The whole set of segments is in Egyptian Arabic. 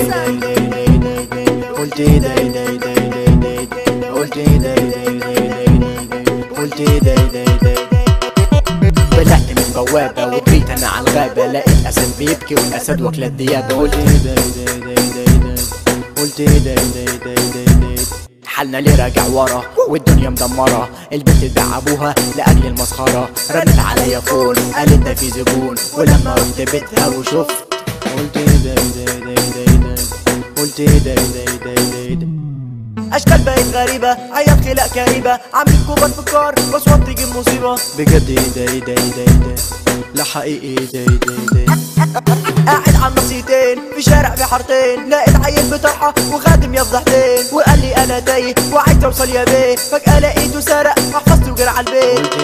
داي داي داي داي داي قلت داي داي داي داي داي داي قلت داي داي داي داي داي قلت داي داي داي داي طلعت من بوابة وجريت انا على الغابة لقيت اسد بيبكي والاسد واكلة الديابة قلت داي داي داي داي داي داي قلت داي داي داي داي داي داي حالنا ليه راجع ورا والدنيا مدمرة البنت تبيع ابوها لاجل المسخرة رنت عليا فون قالت ده في زبون ولما رحت بيتها وشفت قلت داي داي داي داي داي قلت داي داي داي داي داي اشكال بقت غريبة عيال خلق كئيبة عامل كوبا فكار بصوت تجيب مصيبة بجد ايه ده ايه ده ايه ده ايه ده لا حقيقي ايه ده ايه ده ايه ده قاعد على النصيتين في شارع في حارتين لقيت عيل بطرحة وخادم يا فضحتين وقال لي انا تايه وعايز اوصل يا بيه فجأة لقيته سرق محفظتي وجرى على البيت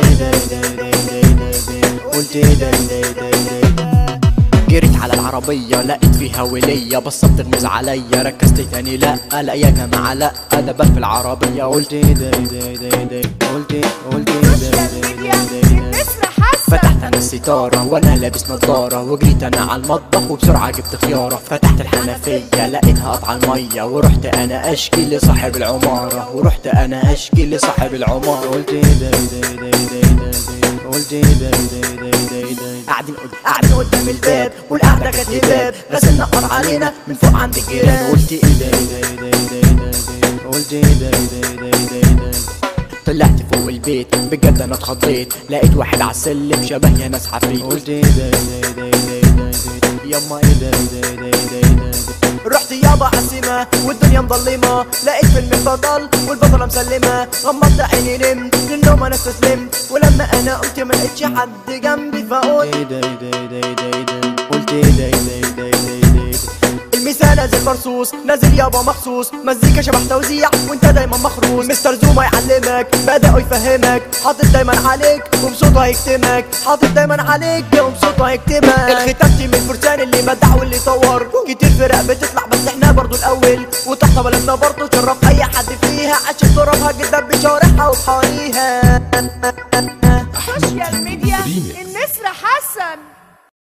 قلت ايه ده ايه ده ايه ده ايه ده جريت على العربية لقيت فيها ولية بصت تغمز عليا ركزت تاني لا لا يا جماعة لا انا بل في العربية قلت ايه ده ايه ده ايه ده ايه ده قلت ايه قلت ايه ده سوشيال ايه ده ميديا ايه ده ايه ده نسمة حسن فتحت انا الستارة وانا لابس نضارة وجريت انا على المطبخ وبسرعة جبت خيارة فتحت الحنفية لقيتها قطع المية ورحت انا اشكي لصاحب العمارة ورحت انا اشكي لصاحب العمارة قلت ايه ده ايه ده ايه ده ايه ده ايه ده قلت ايه ده ايه ده ايه ده ايه ده قاعدين قد- قاعدين قدام الباب والقعدة كانت هباب غسلنا قر علينا من فوق عند الجيران قلت ايه ده ايه ده ايه ده ايه ده ايه ده قلت ايه ده ايه ده ايه ده ايه ده طلعت فوق البيت بجد انا اتخضيت لقيت واحد على السلم شبه يا ناس عفريت قلت ايه ده ايه ده ايه ده ايه ده ايه ده يما ايه ده ايه ده ايه ده ايه ده ايه ده رحت يابا عالسما والدنيا مظلمة لقيت فيلم البطل والبطلة مسلمة غمضت عيني نمت للنوم انا استسلمت ولما انا قمت ما لقيتش حد جنبي فقلت ايه ده ايه ده ايه ده ايه ده ايه ده قلت ايه ده ايه ده ايه ده ايه ده ايه ده المثال نازل مرصوص نازل يابا مخصوص مزيكا شبح توزيع وانت دايما مخروص مستر زوما يعلمك بأداؤه يفهمك حاطط دايما عليك وبصوته هيكتمك حاطط دايما عليك وبصوته هيكتمك الختام تيم الفرسان اللي بدع واللي طور كتير فرق بتطلع بس احنا برضو الاول وتحت بلدنا برضو شرف اي حد فيها عشان ترابها جدا بشوارعها وبحواريها